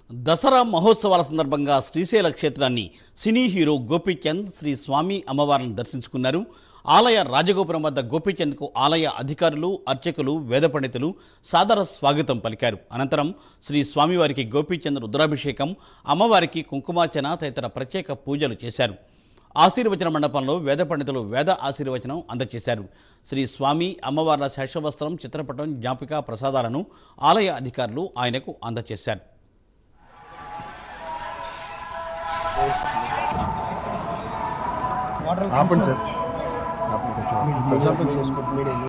దసరా మహోత్సవాల సందర్భంగా శ్రీశైల క్షేత్రాన్ని సినీ హీరో గోపీచంద్ శ్రీ స్వామి అమ్మవారిని దర్శించుకున్నారు ఆలయ రాజగోపురం వద్ద గోపీచంద్కు ఆలయ అధికారులు అర్చకులు వేద పండితులు సాదర స్వాగతం పలికారు అనంతరం శ్రీ స్వామివారికి గోపీచంద్ రుద్రాభిషేకం అమ్మవారికి కుంకుమార్చన తదితర ప్రత్యేక పూజలు చేశారు ఆశీర్వచన మండపంలో వేద పండితులు వేద ఆశీర్వచనం అందజేశారు శ్రీ స్వామి అమ్మవార్ల శేషవస్త్రం చిత్రపటం జ్ఞాపిక ప్రసాదాలను ఆలయ అధికారులు ఆయనకు అందజేశారు ఆపండి సార్ ఆపండి కొంచెం.